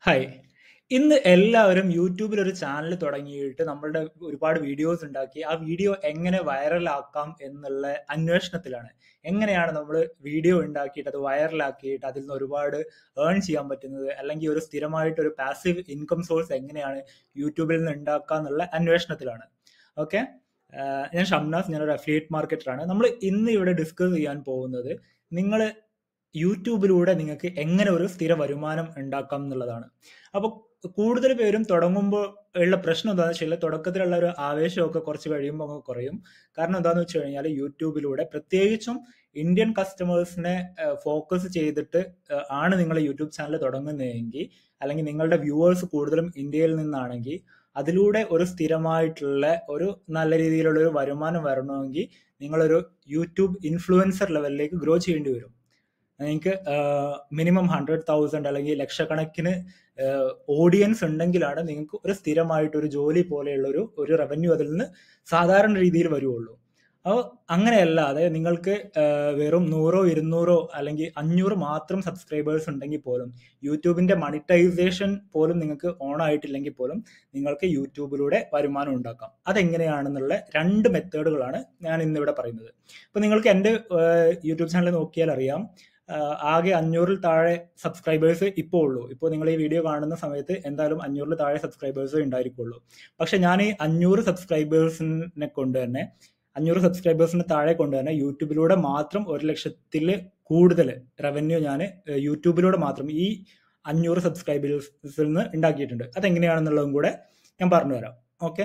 Hi. ഇന്ന് എല്ലാവരും യൂട്യൂബിൽ ഒരു ചാനൽ തുടങ്ങിയിട്ട് നമ്മളുടെ ഒരുപാട് വീഡിയോസ് ഉണ്ടാക്കി, ആ വീഡിയോ എങ്ങനെ വൈറലാക്കാം എന്നുള്ള അന്വേഷണത്തിലാണ്. എങ്ങനെയാണ് നമ്മള് വീഡിയോ ഉണ്ടാക്കിയിട്ട് അത് വൈറലാക്കിയിട്ട് അതിൽ നിന്ന് ഒരുപാട് ഏൺ ചെയ്യാൻ പറ്റുന്നത്, അല്ലെങ്കിൽ ഒരു സ്ഥിരമായിട്ട് ഒരു പാസീവ് ഇൻകം സോഴ്സ് എങ്ങനെയാണ് യൂട്യൂബിൽ നിന്ന് ഉണ്ടാക്കുക എന്നുള്ള അന്വേഷണത്തിലാണ്. ഓക്കെ. ആഹ് ഞാൻ ഷംനാസ്. ഞാനൊരു അഫിലിയേറ്റ് മാർക്കറ്ററാണ്. നമ്മൾ ഇന്ന് ഇവിടെ ഡിസ്കസ് ചെയ്യാൻ പോകുന്നത് നിങ്ങള് യൂട്യൂബിലൂടെ നിങ്ങൾക്ക് എങ്ങനെ ഒരു സ്ഥിര വരുമാനം ഉണ്ടാക്കാം എന്നുള്ളതാണ്. അപ്പൊ കൂടുതൽ പേരും തുടങ്ങുമ്പോൾ ഉള്ള പ്രശ്നം എന്താന്ന് വെച്ചാല് തുടക്കത്തിലുള്ള ഒരു ആവേശമൊക്കെ കുറച്ച് കഴിയുമ്പോൾ അങ്ങ് കുറയും. കാരണം എന്താന്ന് വെച്ച് കഴിഞ്ഞാല് യൂട്യൂബിലൂടെ പ്രത്യേകിച്ചും ഇന്ത്യൻ കസ്റ്റമേഴ്സിനെ ഏഹ് ഫോക്കസ് ചെയ്തിട്ട് ഏഹ് ആണ് നിങ്ങൾ യൂട്യൂബ് ചാനൽ തുടങ്ങുന്നതെങ്കിൽ അല്ലെങ്കിൽ നിങ്ങളുടെ വ്യൂവേഴ്സ് കൂടുതലും ഇന്ത്യയിൽ നിന്നാണെങ്കിൽ അതിലൂടെ ഒരു സ്ഥിരമായിട്ടുള്ള ഒരു നല്ല രീതിയിലുള്ള ഒരു വരുമാനം വരണമെങ്കിൽ നിങ്ങളൊരു യൂട്യൂബ് ഇൻഫ്ലുവൻസർ ലെവലിലേക്ക് ഗ്രോ ചെയ്യേണ്ടി വരും. നിങ്ങൾക്ക് ആഹ് മിനിമം 100,000 അല്ലെങ്കിൽ ലക്ഷക്കണക്കിന് ഏഹ് ഓഡിയൻസ് ഉണ്ടെങ്കിലാണ് നിങ്ങൾക്ക് ഒരു സ്ഥിരമായിട്ട് ഒരു ജോലി പോലെയുള്ള ഒരു ഒരു റവന്യൂ അതിൽ നിന്ന് സാധാരണ രീതിയിൽ വരുവുള്ളൂ. അപ്പൊ അങ്ങനെയല്ലാതെ നിങ്ങൾക്ക് ഏഹ് വെറും 100ഓ 200ഓ അല്ലെങ്കിൽ 500 മാത്രം സബ്സ്ക്രൈബേഴ്സ് ഉണ്ടെങ്കിൽ പോലും യൂട്യൂബിന്റെ മോണിറ്റൈസേഷൻ പോലും നിങ്ങൾക്ക് ഓൺ ആയിട്ടില്ലെങ്കിൽ പോലും നിങ്ങൾക്ക് യൂട്യൂബിലൂടെ വരുമാനം ഉണ്ടാക്കാം. അതെങ്ങനെയാണെന്നുള്ള 2 മെത്തേഡുകളാണ് ഞാൻ ഇന്നിവിടെ പറയുന്നത്. ഇപ്പൊ നിങ്ങൾക്ക് എന്റെ ഏഹ് യൂട്യൂബ് ചാനൽ നോക്കിയാൽ അറിയാം. ആഹ് ആകെ 500ൽ താഴെ സബ്സ്ക്രൈബേഴ്സ് ഇപ്പോ ഉള്ളൂ. ഇപ്പൊ നിങ്ങൾ ഈ വീഡിയോ കാണുന്ന സമയത്ത് എന്തായാലും 500ൽ താഴെ സബ്സ്ക്രൈബേഴ്സേ ഉണ്ടായിരിക്കുള്ളൂ. പക്ഷെ ഞാൻ ഈ 500 സബ്സ്ക്രൈബേഴ്സിനെ കൊണ്ട് തന്നെ 500 സബ്സ്ക്രൈബേഴ്സിന് താഴെ കൊണ്ട് തന്നെ യൂട്യൂബിലൂടെ മാത്രം 1,00,000ത്തില് കൂടുതൽ റവന്യൂ ഞാന് ഏഹ് യൂട്യൂബിലൂടെ മാത്രം ഈ 500 സബ്സ്ക്രൈബേഴ്സിൽ നിന്ന് ഉണ്ടാക്കിയിട്ടുണ്ട്. അതെങ്ങനെയാണെന്നുള്ളതും കൂടെ ഞാൻ പറഞ്ഞുതരാം. ഓക്കെ.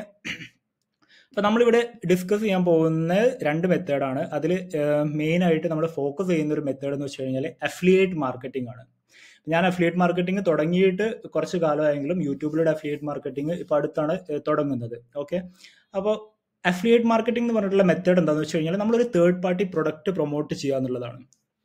അപ്പൊ നമ്മളിവിടെ ഡിസ്കസ് ചെയ്യാൻ പോകുന്നത് 2 മെത്തേഡാണ്. അതില് ഏഹ് മെയിൻ ആയിട്ട് നമ്മൾ ഫോക്കസ് ചെയ്യുന്ന ഒരു മെത്തേഡ് എന്ന് വെച്ച് കഴിഞ്ഞാല് അഫിലിയേറ്റ് മാർക്കറ്റിംഗ് ആണ്. ഞാൻ അഫിലിയേറ്റ് മാർക്കറ്റിംഗ് തുടങ്ങിയിട്ട് കുറച്ച് കാലമായെങ്കിലും യൂട്യൂബിലൂടെ അഫിലിയേറ്റ് മാർക്കറ്റിംഗ് ഇപ്പൊ അടുത്താണ് ഏഹ് തുടങ്ങുന്നത്. ഓക്കെ. അപ്പൊ അഫിലിയേറ്റ് മാർക്കറ്റിംഗ് എന്ന് പറഞ്ഞിട്ടുള്ള മെത്തേഡ് എന്താന്ന് വെച്ച് കഴിഞ്ഞാൽ നമ്മളൊരു തേർഡ് പാർട്ടി പ്രൊഡക്റ്റ് പ്രൊമോട്ട് ചെയ്യുക എന്നുള്ളതാണ്.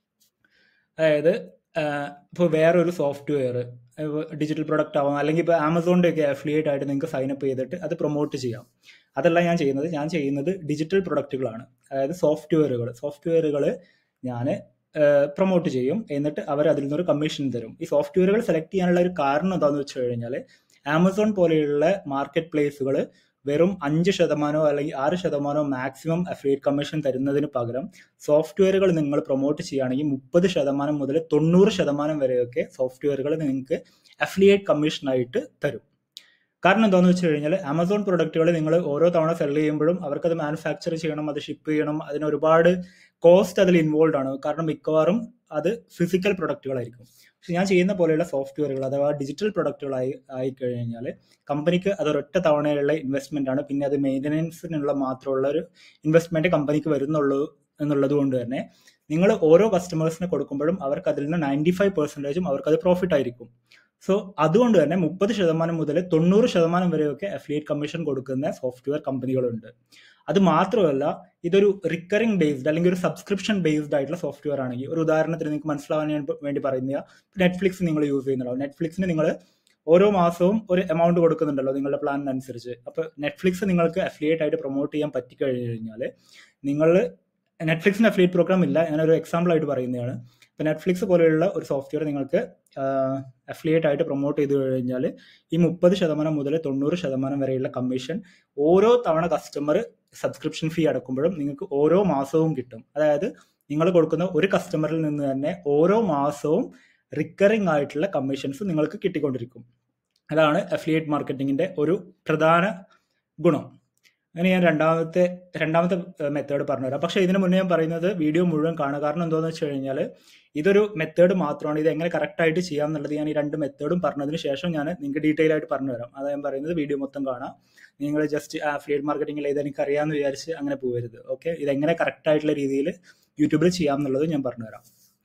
അതായത് ആഹ് ഇപ്പൊ വേറൊരു സോഫ്റ്റ്വെയർ ഡിജിറ്റൽ പ്രൊഡക്റ്റ് ആവാം അല്ലെങ്കിൽ ഇപ്പൊ ആമസോണിന്റെ ഒക്കെ അഫിലിയേറ്റ് ആയിട്ട് നിങ്ങൾക്ക് സൈൻ അപ്പ് ചെയ്തിട്ട് അത് പ്രൊമോട്ട് ചെയ്യാം. അതല്ല ഞാൻ ചെയ്യുന്നത്. ഞാൻ ചെയ്യുന്നത് ഡിജിറ്റൽ പ്രൊഡക്റ്റുകളാണ്. അതായത് സോഫ്റ്റ്വെയറുകൾ. സോഫ്റ്റ്വെയറുകൾ ഞാന് ഏഹ് പ്രൊമോട്ട് ചെയ്യും. എന്നിട്ട് അവർ അതിൽ നിന്നൊരു കമ്മീഷൻ തരും. ഈ സോഫ്റ്റ്വെയറുകൾ സെലക്ട് ചെയ്യാനുള്ള ഒരു കാരണം എന്താന്ന് വെച്ച് കഴിഞ്ഞാല് ആമസോൺ പോലെയുള്ള മാർക്കറ്റ് പ്ലേസുകൾ വെറും 5% അല്ലെങ്കിൽ 6% മാക്സിമം അഫിലിയേറ്റ് കമ്മീഷൻ തരുന്നതിന് പകരം സോഫ്റ്റ്വെയറുകൾ നിങ്ങൾ പ്രൊമോട്ട് ചെയ്യുകയാണെങ്കിൽ 30% മുതൽ 90% വരെയൊക്കെ സോഫ്റ്റ്വെയറുകൾ നിങ്ങൾക്ക് അഫിലിയേറ്റ് കമ്മീഷൻ ആയിട്ട് തരും. കാരണം എന്താന്ന് വെച്ച് കഴിഞ്ഞാൽ ആമസോൺ പ്രൊഡക്റ്റുകൾ നിങ്ങൾ ഓരോ തവണ സെൽ ചെയ്യുമ്പോഴും അവർക്കത് മാനുഫാക്ചർ ചെയ്യണം, അത് ഷിപ്പ് ചെയ്യണം, അതിന് ഒരുപാട് കോസ്റ്റ് അതിൽ ഇൻവോൾവ് ആണ്. കാരണം മിക്കവാറും അത് ഫിസിക്കൽ പ്രൊഡക്റ്റുകളായിരിക്കും. പക്ഷെ ഞാൻ ചെയ്യുന്ന പോലെയുള്ള സോഫ്റ്റ്വെയറുകൾ അഥവാ ഡിജിറ്റൽ പ്രൊഡക്റ്റുകളായി ആയിക്കഴിഞ്ഞാൽ കമ്പനിക്ക് അത് ഒരൊറ്റ തവണയുള്ള ഇൻവെസ്റ്റ്മെന്റ് ആണ്. പിന്നെ അത് മെയിന്റനൻസിനുള്ള മാത്രമുള്ള ഒരു ഇൻവെസ്റ്റ്മെന്റ് കമ്പനിക്ക് വരുന്നുള്ളൂ എന്നുള്ളത് കൊണ്ട് തന്നെ നിങ്ങൾ ഓരോ കസ്റ്റമേഴ്സിന് കൊടുക്കുമ്പോഴും അവർക്ക് അതിൽ നിന്ന് 95%ഉം അവർക്കത് പ്രോഫിറ്റ് ആയിരിക്കും. സോ അതുകൊണ്ട് തന്നെ 30% മുതൽ 90% വരെയൊക്കെ അഫിലിയേറ്റ് കമ്മീഷൻ കൊടുക്കുന്ന സോഫ്റ്റ്വെയർ കമ്പനികളുണ്ട്. അത് മാത്രമല്ല ഇതൊരു റിക്കറിംഗ് ബേസ്ഡ് അല്ലെങ്കിൽ ഒരു സബ്സ്ക്രിപ്ഷൻ ബേസ്ഡ് ആയിട്ടുള്ള സോഫ്റ്റ്വെയർ ആണെങ്കിൽ ഒരു ഉദാഹരണത്തിന് നിങ്ങൾക്ക് മനസ്സിലാവാൻ ഞാൻ വേണ്ടി പറയുന്നതാ നെറ്റ്ഫ്ലിക്സ് നിങ്ങൾ യൂസ് ചെയ്യുന്നുണ്ടാവും. നെറ്റ്ഫ്ലിക്സിന് നിങ്ങൾ ഓരോ മാസവും ഒരു എമൗണ്ട് കൊടുക്കുന്നുണ്ടല്ലോ നിങ്ങളുടെ പ്ലാനിനനുസരിച്ച്. അപ്പൊ നെറ്റ്ഫ്ലിക്സ് നിങ്ങൾക്ക് അഫിലിയേറ്റ് ആയിട്ട് പ്രൊമോട്ട് ചെയ്യാൻ പറ്റിക്കഴിഞ്ഞു കഴിഞ്ഞാൽ നിങ്ങൾ നെറ്റ്ഫ്ലിക്സിന് അഫിലിയേറ്റ് പ്രോഗ്രാം ഇല്ല. ഞാനൊരു എക്സാമ്പിൾ ആയിട്ട് പറയുന്നതാണ്. ഇപ്പൊ നെറ്റ്ഫ്ലിക്സ് പോലെയുള്ള ഒരു സോഫ്റ്റ്വെയർ നിങ്ങൾക്ക് ആഹ് അഫിലിയേറ്റ് ആയിട്ട് പ്രൊമോട്ട് ചെയ്ത് കഴിഞ്ഞാൽ ഈ 30% മുതൽ 90% വരെയുള്ള കമ്മീഷൻ ഓരോ തവണ കസ്റ്റമർ സബ്സ്ക്രിപ്ഷൻ ഫീ അടക്കുമ്പോഴും നിങ്ങൾക്ക് ഓരോ മാസവും കിട്ടും. അതായത് നിങ്ങൾ കൊടുക്കുന്ന ഒരു കസ്റ്റമറിൽ നിന്ന് തന്നെ ഓരോ മാസവും റിക്കറിംഗ് ആയിട്ടുള്ള കമ്മീഷൻസ് നിങ്ങൾക്ക് കിട്ടിക്കൊണ്ടിരിക്കും. അതാണ് അഫിലിയേറ്റ് മാർക്കറ്റിംഗിന്റെ ഒരു പ്രധാന ഗുണം. അങ്ങനെ ഞാൻ രണ്ടാമത്തെ രണ്ടാമത്തെ മെത്തേഡ് പറഞ്ഞുതരാം. പക്ഷെ ഇതിന് മുന്നേ ഞാൻ പറയുന്നത് വീഡിയോ മുഴുവൻ കാണുക. കാരണം എന്താന്ന് വെച്ച് കഴിഞ്ഞാൽ ഇതൊരു മെത്തേഡ് മാത്രമാണ്. ഇത് എങ്ങനെ കറക്റ്റ് ആയിട്ട് ചെയ്യാം എന്നുള്ളത് ഞാൻ ഈ 2 മെത്തേഡും പറഞ്ഞതിന് ശേഷം ഞാൻ നിങ്ങൾക്ക് ഡീറ്റെയിൽ ആയിട്ട് പറഞ്ഞുതരാം. അതാ ഞാൻ പറയുന്നത് വീഡിയോ മൊത്തം കാണാം. നിങ്ങൾ ജസ്റ്റ് അഫിലിയേറ്റ് മാർക്കറ്റിംഗിൽ ഇത് എനിക്ക് അറിയാമെന്ന് വിചാരിച്ച് അങ്ങനെ പോകരുത്. ഓക്കെ. ഇതെങ്ങനെ കറക്റ്റ് ആയിട്ടുള്ള രീതിയിൽ യൂട്യൂബിൽ ചെയ്യാം എന്നുള്ളത് ഞാൻ പറഞ്ഞുതരാം.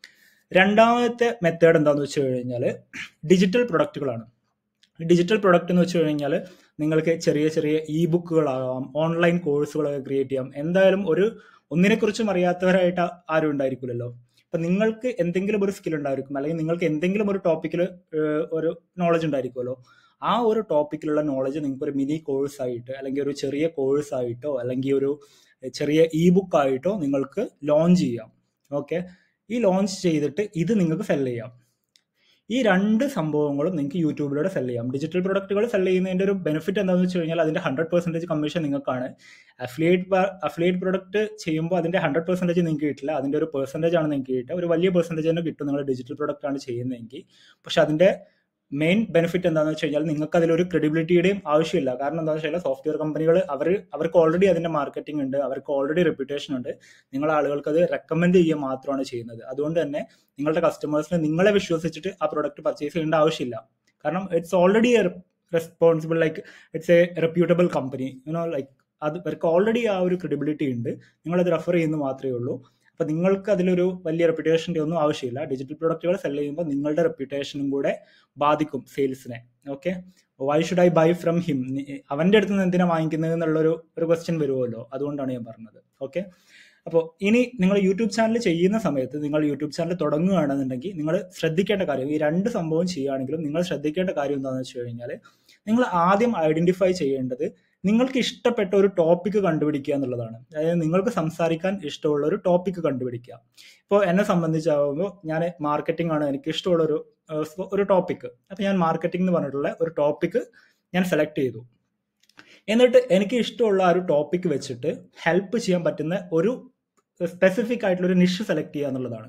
രണ്ടാമത്തെ മെത്തേഡ് എന്താന്ന് വെച്ച് കഴിഞ്ഞാൽ ഡിജിറ്റൽ പ്രൊഡക്റ്റുകളാണ്. ഡിജിറ്റൽ പ്രൊഡക്റ്റ് എന്ന് വെച്ച് കഴിഞ്ഞാൽ നിങ്ങൾക്ക് ചെറിയ ചെറിയ ഇ ബുക്കുകളാകാം, ഓൺലൈൻ കോഴ്സുകളൊക്കെ ക്രിയേറ്റ് ചെയ്യാം. എന്തായാലും ഒരു ഒന്നിനെക്കുറിച്ചും അറിയാത്തവരായിട്ട് ആരും ഉണ്ടായിരിക്കില്ലല്ലോ. അപ്പൊ നിങ്ങൾക്ക് എന്തെങ്കിലും ഒരു സ്കിൽ ഉണ്ടായിരിക്കും. അല്ലെങ്കിൽ നിങ്ങൾക്ക് എന്തെങ്കിലും ഒരു ടോപ്പിക്കിൽ ഏഹ് ഒരു നോളജ് ഉണ്ടായിരിക്കുമല്ലോ. ആ ഒരു ടോപ്പിക്കിലുള്ള നോളജ് നിങ്ങൾക്ക് ഒരു മിനി കോഴ്സ് ആയിട്ട് അല്ലെങ്കിൽ ഒരു ചെറിയ കോഴ്സ് ആയിട്ടോ അല്ലെങ്കിൽ ഒരു ചെറിയ ഇ ബുക്ക് ആയിട്ടോ നിങ്ങൾക്ക് ലോഞ്ച് ചെയ്യാം. ഓക്കെ. ഈ ലോഞ്ച് ചെയ്തിട്ട് ഇത് നിങ്ങൾക്ക് സെൽ ചെയ്യാം. ഈ രണ്ട് സംഭവങ്ങളും നിങ്ങൾക്ക് യൂട്യൂബിലൂടെ സെൽ ചെയ്യാം ഡിജിറ്റൽ പ്രൊഡക്റ്റുകൾ സെൽ ചെയ്യുന്നതിൻ്റെ ഒരു ബെനിഫിറ്റ് എന്താണെന്ന് വെച്ച് കഴിഞ്ഞാൽ അതിൻ്റെ ഹൺഡ്രഡ് പെർസെൻറ്റേജ് കമ്മീഷൻ നിങ്ങൾക്കാണ് അഫിലിയേറ്റ് അഫിലിയേറ്റ് പ്രൊഡക്റ്റ് ചെയ്യുമ്പോൾ അതിൻ്റെ ഹൺഡ്രഡ് പെർസെൻറ്റേജ് നിങ്ങൾക്ക് കിട്ടില്ല അതിൻ്റെ ഒരു പെർസെൻറ്റേജ് ആണ് നിങ്ങൾക്ക് കിട്ടുക ഒരു വലിയ പെർസെൻറ്റേജ് തന്നെ കിട്ടും നിങ്ങൾ ഡിജിറ്റൽ പ്രൊഡക്റ്റ് ആണ് ചെയ്യുന്നതെങ്കിൽ പക്ഷെ അതിൻ്റെ മെയിൻ ബെനിഫിറ്റ് എന്താണെന്ന് വെച്ച് കഴിഞ്ഞാൽ നിങ്ങൾക്ക് അതിലൊരു ക്രെഡിബിലിറ്റിയുടെയും ആവശ്യമില്ല കാരണം എന്താണെന്ന് വെച്ചാൽ സോഫ്റ്റ്വെയർ കമ്പനികൾ അവർ അവർക്ക് ഓൾറെഡി അതിന്റെ മാർക്കറ്റിംഗ് ഉണ്ട് അവർക്ക് ഓൾറെഡി റെപ്യൂട്ടേഷൻ ഉണ്ട് നിങ്ങൾ ആളുകൾക്ക് അത് റെക്കമെൻഡ് ചെയ്യുക മാത്രമാണ് ചെയ്യുന്നത് അതുകൊണ്ട് തന്നെ നിങ്ങളുടെ കസ്റ്റമേഴ്സിന് നിങ്ങളെ വിശ്വസിച്ചിട്ട് ആ പ്രൊഡക്റ്റ് പർച്ചേസ് ചെയ്യേണ്ട ആവശ്യമില്ല കാരണം it's already responsible like it's a reputable company you know like അത് അവർക്ക് ഓൾറെഡി ആ ഒരു ക്രെഡിബിലിറ്റി ഉണ്ട് നിങ്ങളത് റെഫർ ചെയ്യുന്നത് മാത്രമേ ഉള്ളൂ അപ്പൊ നിങ്ങൾക്ക് അതിലൊരു വലിയ റെപ്യൂട്ടേഷൻ്റെ ഒന്നും ആവശ്യമില്ല ഡിജിറ്റൽ പ്രൊഡക്റ്റുകൾ സെൽ ചെയ്യുമ്പോൾ നിങ്ങളുടെ റെപ്യൂട്ടേഷനും കൂടെ ബാധിക്കും സെയിൽസിനെ okay why should I buy from him അവന്റെ അടുത്ത് നിന്ന് എന്തിനാ വാങ്ങിക്കുന്നത് എന്നുള്ളൊരു ഒരു ക്വസ്റ്റ്യൻ വരുമല്ലോ അതുകൊണ്ടാണ് ഞാൻ പറഞ്ഞത് ഓക്കെ അപ്പോൾ ഇനി നിങ്ങൾ യൂട്യൂബ് ചാനൽ ചെയ്യുന്ന സമയത്ത് നിങ്ങൾ യൂട്യൂബ് ചാനൽ തുടങ്ങുകയാണെന്നുണ്ടെങ്കിൽ നിങ്ങൾ ശ്രദ്ധിക്കേണ്ട കാര്യം ഈ രണ്ട് സംഭവം ചെയ്യുകയാണെങ്കിലും നിങ്ങൾ ശ്രദ്ധിക്കേണ്ട കാര്യം എന്താണെന്ന് വെച്ച് കഴിഞ്ഞാൽ നിങ്ങൾ ആദ്യം ഐഡന്റിഫൈ ചെയ്യേണ്ടത് നിങ്ങൾക്ക് ഇഷ്ടപ്പെട്ട ഒരു ടോപ്പിക് കണ്ടുപിടിക്കുക എന്നുള്ളതാണ് അതായത് നിങ്ങൾക്ക് സംസാരിക്കാൻ ഇഷ്ടമുള്ള ഒരു ടോപ്പിക് കണ്ടുപിടിക്കുക ഇപ്പോൾ എന്നെ സംബന്ധിച്ചാകുമ്പോൾ ഞാൻ മാർക്കറ്റിംഗ് ആണ് എനിക്ക് ഇഷ്ടമുള്ള ഒരു ഒരു ടോപ്പിക് അപ്പോൾ ഞാൻ മാർക്കറ്റിംഗ് എന്ന് പറഞ്ഞിട്ടുള്ള ഒരു ടോപ്പിക് ഞാൻ സെലക്ട് ചെയ്തു എന്നിട്ട് എനിക്ക് ഇഷ്ടമുള്ള ആ ഒരു ടോപ്പിക് വെച്ചിട്ട് ഹെൽപ്പ് ചെയ്യാൻ പറ്റുന്ന ഒരു സ്പെസിഫിക് ആയിട്ടുള്ള ഒരു നിഷ് സെലക്ട് ചെയ്യുക എന്നുള്ളതാണ്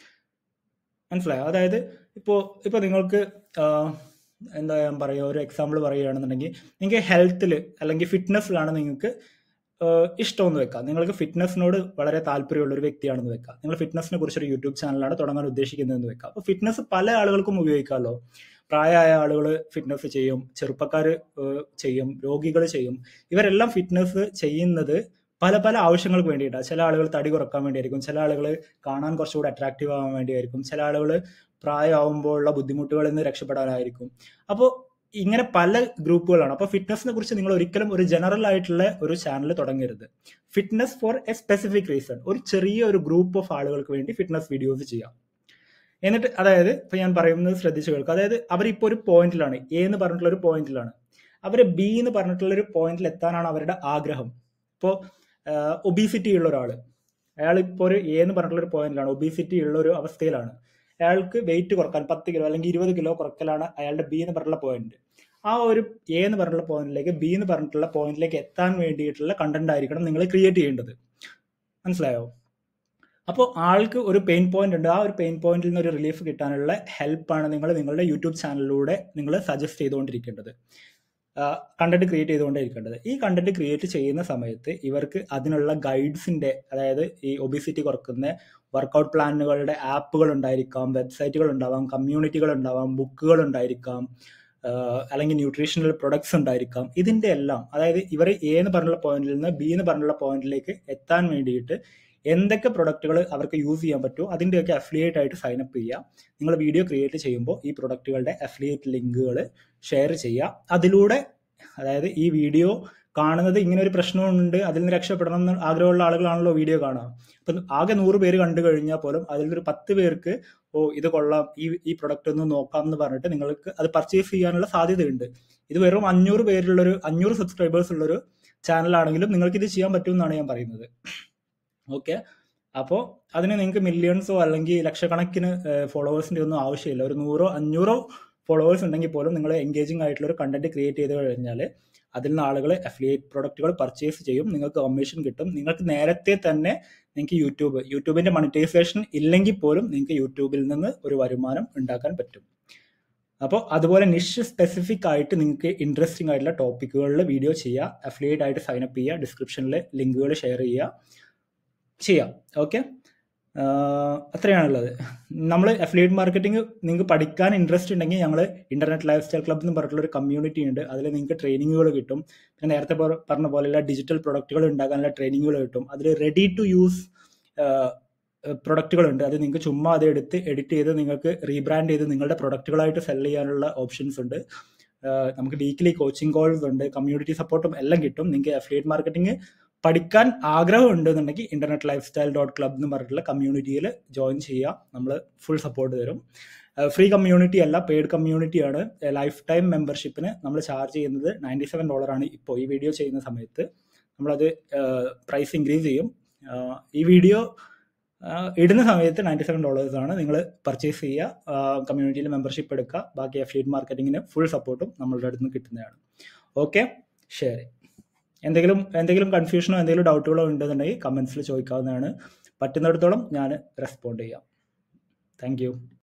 മനസ്സിലായോ അതായത് ഇപ്പോൾ ഇപ്പോൾ നിങ്ങൾക്ക് എന്താ ഞാൻ പറയുക ഒരു എക്സാമ്പിൾ പറയുകയാണെന്നുണ്ടെങ്കിൽ നിങ്ങൾക്ക് ഹെൽത്തിൽ അല്ലെങ്കിൽ ഫിറ്റ്നസ്സിലാണ് നിങ്ങൾക്ക് ഇഷ്ടമെന്ന് വെക്കാം നിങ്ങൾക്ക് ഫിറ്റ്നസ്സിനോട് വളരെ താല്പര്യമുള്ള ഒരു വ്യക്തിയാണെന്ന് വെക്കാം നിങ്ങൾ ഫിറ്റ്നസ്സിനെ കുറിച്ചൊരു യൂട്യൂബ് ചാനലാണ് തുടങ്ങാൻ ഉദ്ദേശിക്കുന്നതെന്ന് വെക്കാം അപ്പോൾ ഫിറ്റ്നസ് പല ആളുകൾക്കും ഉപയോഗിക്കാമല്ലോ പ്രായമായ ആളുകൾ ഫിറ്റ്നസ് ചെയ്യും ചെറുപ്പക്കാർ ചെയ്യും രോഗികൾ ചെയ്യും ഇവരെല്ലാം ഫിറ്റ്നസ് ചെയ്യുന്നത് പല പല ആവശ്യങ്ങൾക്ക് വേണ്ടിയിട്ടാണ് ചില ആളുകൾ തടി കുറക്കാൻ വേണ്ടിയായിരിക്കും ചില ആളുകൾ കാണാൻ കുറച്ചുകൂടി അട്രാക്റ്റീവ് ആവാൻ വേണ്ടിയായിരിക്കും ചില ആളുകൾ പ്രായമാകുമ്പോഴുള്ള ബുദ്ധിമുട്ടുകളിൽ നിന്ന് രക്ഷപ്പെടാനായിരിക്കും അപ്പോൾ ഇങ്ങനെ പല ഗ്രൂപ്പുകളാണ് അപ്പോൾ ഫിറ്റ്നസിനെ കുറിച്ച് നിങ്ങൾ ഒരിക്കലും ഒരു ജനറൽ ആയിട്ടുള്ള ഒരു ചാനൽ തുടങ്ങരുത് fitness for a specific reason ഒരു ചെറിയ ഒരു ഗ്രൂപ്പ് ഓഫ് ആളുകൾക്ക് വേണ്ടി ഫിറ്റ്നസ് വീഡിയോസ് ചെയ്യാം എന്നിട്ട് അതായത് ഇപ്പൊ ഞാൻ പറയുന്നത് ശ്രദ്ധിച്ചു കേൾക്കുക അതായത് അവരിപ്പോൾ ഒരു പോയിന്റിലാണ് എ എന്ന് പറഞ്ഞിട്ടുള്ള ഒരു പോയിന്റിലാണ് അവർ ബി എന്ന് പറഞ്ഞിട്ടുള്ള ഒരു പോയിന്റിൽ എത്താനാണ് അവരുടെ ആഗ്രഹം ഇപ്പോൾ ഒബീസിറ്റി ഉള്ള ഒരാൾ അയാൾ ഇപ്പോൾ ഒരു എ എന്ന് പറഞ്ഞിട്ടുള്ള ഒരു പോയിന്റിലാണ് ഒബീസിറ്റി ഉള്ള ഒരു അവസ്ഥയിലാണ് അയാൾക്ക് വെയിറ്റ് കുറക്കാൻ പത്ത് കിലോ അല്ലെങ്കിൽ ഇരുപത് കിലോ കുറക്കലാണ് അയാളുടെ ബി എന്ന് പറഞ്ഞിട്ടുള്ള പോയിന്റ് ആ ഒരു എ എന്ന് പറഞ്ഞിട്ടുള്ള പോയിന്റിലേക്ക് ബി എന്ന് പറഞ്ഞിട്ടുള്ള പോയിന്റിലേക്ക് എത്താൻ വേണ്ടിയിട്ടുള്ള കണ്ടന്റ് ആയിരിക്കണം നിങ്ങൾ ക്രിയേറ്റ് ചെയ്യേണ്ടത് മനസ്സിലായോ അപ്പോൾ ആൾക്ക് ഒരു പെയിൻ പോയിന്റ് ഉണ്ട് ആ ഒരു പെയിൻ പോയിന്റിൽ നിന്ന് ഒരു റിലീഫ് കിട്ടാനുള്ള ഹെൽപ്പാണ് നിങ്ങൾ നിങ്ങളുടെ യൂട്യൂബ് ചാനലിലൂടെ നിങ്ങൾ സജസ്റ്റ് ചെയ്തുകൊണ്ടിരിക്കേണ്ടത് കണ്ടന്റ് ക്രിയേറ്റ് ചെയ്തുകൊണ്ടിരിക്കേണ്ടത് ഈ കണ്ടന്റ് ക്രിയേറ്റ് ചെയ്യുന്ന സമയത്ത് ഇവർക്ക് അതിനുള്ള ഗൈഡ്സിന്റെ അതായത് ഈ ഒബിസിറ്റി കുറക്കുന്ന വർക്കൗട്ട് പ്ലാനുകളുടെ ആപ്പുകൾ ഉണ്ടായിരിക്കാം വെബ്സൈറ്റുകൾ ഉണ്ടാവാം കമ്മ്യൂണിറ്റികൾ ഉണ്ടാവാം ബുക്കുകൾ ഉണ്ടായിരിക്കാം അല്ലെങ്കിൽ ന്യൂട്രീഷണൽ പ്രൊഡക്ട്സ് ഉണ്ടായിരിക്കാം ഇതിന്റെ എല്ലാം അതായത് ഇവർ എ എന്ന് പറഞ്ഞുള്ള പോയിന്റിൽ നിന്ന് ബി എന്ന് പറഞ്ഞുള്ള പോയിന്റിലേക്ക് എത്താൻ വേണ്ടിയിട്ട് എന്തൊക്കെ പ്രൊഡക്റ്റുകൾ അവർക്ക് യൂസ് ചെയ്യാൻ പറ്റുമോ അതിൻ്റെയൊക്കെ അഫിലിയേറ്റ് ആയിട്ട് സൈൻ അപ്പ് ചെയ്യുക നിങ്ങൾ വീഡിയോ ക്രിയേറ്റ് ചെയ്യുമ്പോൾ ഈ പ്രൊഡക്റ്റുകളുടെ അഫിലിയേറ്റ് ലിങ്കുകൾ ഷെയർ ചെയ്യുക അതിലൂടെ അതായത് ഈ വീഡിയോ കാണുന്നത് ഇങ്ങനെ ഒരു പ്രശ്നമുണ്ട് അതിൽ നിന്ന് രക്ഷപ്പെടണം എന്ന് ആഗ്രഹമുള്ള ആളുകളാണല്ലോ വീഡിയോ കാണുക അപ്പം ആകെ നൂറ് പേര് കണ്ടു കഴിഞ്ഞാൽ പോലും അതിൽ ഒരു പത്ത് പേർക്ക് ഓ ഇത് കൊള്ളാം ഈ ഈ പ്രൊഡക്റ്റ് ഒന്ന് നോക്കാം എന്ന് പറഞ്ഞിട്ട് നിങ്ങൾക്ക് അത് പർച്ചേസ് ചെയ്യാനുള്ള സാധ്യതയുണ്ട് ഇത് വെറും അഞ്ഞൂറ് പേരുള്ളൊരു അഞ്ഞൂറ് സബ്സ്ക്രൈബേഴ്സ് ഉള്ളൊരു ചാനലാണെങ്കിലും നിങ്ങൾക്ക് ഇത് ചെയ്യാൻ പറ്റുമെന്നാണ് ഞാൻ പറയുന്നത് ഓക്കെ അപ്പോൾ അതിന് നിങ്ങൾക്ക് മില്യൺസോ അല്ലെങ്കിൽ ലക്ഷക്കണക്കിന് ഫോളോവേഴ്സിൻ്റെ ഒന്നും ആവശ്യമില്ല ഒരു നൂറോ അഞ്ഞൂറോ ഫോളോവേഴ്സ് ഉണ്ടെങ്കിൽ പോലും നിങ്ങൾ എൻഗേജിങ് ആയിട്ടുള്ള ഒരു കണ്ടന്റ് ക്രിയേറ്റ് ചെയ്ത് കഴിഞ്ഞാൽ അതിൽ നിന്ന് ആളുകൾ അഫിലിയേറ്റ് പ്രൊഡക്റ്റുകൾ പർച്ചേസ് ചെയ്യും നിങ്ങൾക്ക് കമ്മീഷൻ കിട്ടും നിങ്ങൾക്ക് നേരത്തെ തന്നെ നിങ്ങൾക്ക് യൂട്യൂബ് യൂട്യൂബിന്റെ മണിറ്റൈസേഷൻ ഇല്ലെങ്കിൽ പോലും നിങ്ങൾക്ക് യൂട്യൂബിൽ നിന്ന് ഒരു വരുമാനം ഉണ്ടാക്കാൻ പറ്റും അപ്പോൾ അതുപോലെ നിഷ് സ്പെസിഫിക് ആയിട്ട് നിങ്ങൾക്ക് ഇൻട്രസ്റ്റിംഗ് ആയിട്ടുള്ള ടോപ്പിക്കുകളിൽ വീഡിയോ ചെയ്യുക അഫിലിയേറ്റ് ആയിട്ട് സൈൻ അപ്പ് ചെയ്യുക ഡിസ്ക്രിപ്ഷനിൽ ലിങ്കുകൾ ഷെയർ ചെയ്യുക ചെയ്യാം ഓക്കെ അത്രയാണുള്ളത് നമ്മൾ അഫിലിയേറ്റ് മാർക്കറ്റിംഗ് നിങ്ങൾക്ക് പഠിക്കാൻ ഇൻട്രസ്റ്റ് ഉണ്ടെങ്കിൽ ഞങ്ങൾ ഇന്റർനെറ്റ് ലൈഫ് സ്റ്റൈൽ ക്ലബ് എന്ന് പറഞ്ഞിട്ടുള്ള ഒരു കമ്മ്യൂണിറ്റി ഉണ്ട് അതിൽ നിങ്ങൾക്ക് ട്രെയിനിങ്ങുകൾ കിട്ടും പിന്നെ നേരത്തെ പറഞ്ഞ പോലെയുള്ള ഡിജിറ്റൽ പ്രൊഡക്റ്റുകൾ ഉണ്ടാക്കാനുള്ള ട്രെയിനിങ്ങുകൾ കിട്ടും അതിൽ റെഡി ടു യൂസ് പ്രൊഡക്റ്റുകൾ ഉണ്ട് അത് നിങ്ങൾക്ക് ചുമ്മാ അത് എടുത്ത് എഡിറ്റ് ചെയ്ത് നിങ്ങൾക്ക് റീബ്രാൻഡ് ചെയ്ത് നിങ്ങളുടെ പ്രൊഡക്റ്റുകളായിട്ട് സെൽ ചെയ്യാനുള്ള ഓപ്ഷൻസ് ഉണ്ട് നമുക്ക് വീക്കിലി കോച്ചിങ് കോൾസ് ഉണ്ട് കമ്മ്യൂണിറ്റി സപ്പോർട്ടും എല്ലാം കിട്ടും നിങ്ങൾക്ക് അഫിലിയേറ്റ് മാർക്കറ്റിംഗ് പഠിക്കാൻ ആഗ്രഹം ഉണ്ടെന്നുണ്ടെങ്കിൽ internet lifestyle dot club എന്ന് പറഞ്ഞിട്ടുള്ള കമ്മ്യൂണിറ്റിയിൽ ജോയിൻ ചെയ്യുക നമ്മൾ ഫുൾ സപ്പോർട്ട് തരും ഫ്രീ കമ്മ്യൂണിറ്റി അല്ല പെയ്ഡ് കമ്മ്യൂണിറ്റിയാണ് ലൈഫ് ടൈം മെമ്പർഷിപ്പിന് നമ്മൾ ചാർജ് ചെയ്യുന്നത് നയൻറ്റി സെവൻ ഡോളറാണ് ഇപ്പോൾ ഈ വീഡിയോ ചെയ്യുന്ന സമയത്ത് നമ്മളത് പ്രൈസ് ഇൻക്രീസ് ചെയ്യും ഈ വീഡിയോ ഇടുന്ന സമയത്ത് നയൻറ്റി സെവൻ ഡോളേഴ്സ് ആണ് നിങ്ങൾ പർച്ചേസ് ചെയ്യുക കമ്മ്യൂണിറ്റിയിൽ മെമ്പർഷിപ്പ് എടുക്കുക ബാക്കി അഫിലിയേറ്റ് മാർക്കറ്റിങ്ങിന് ഫുൾ സപ്പോർട്ടും നമ്മളുടെ അടുത്ത് നിന്ന് കിട്ടുന്നതാണ് ഓക്കെ ശരി എന്തെങ്കിലും എന്തെങ്കിലും കൺഫ്യൂഷനോ എന്തെങ്കിലും ഡൗട്ടുകളോ ഉണ്ടെന്നുണ്ടെങ്കിൽ കമൻസിൽ ചോദിക്കാവുന്നതാണ് പറ്റുന്നിടത്തോളം ഞാൻ റെസ്പോണ്ട് ചെയ്യാം താങ്ക്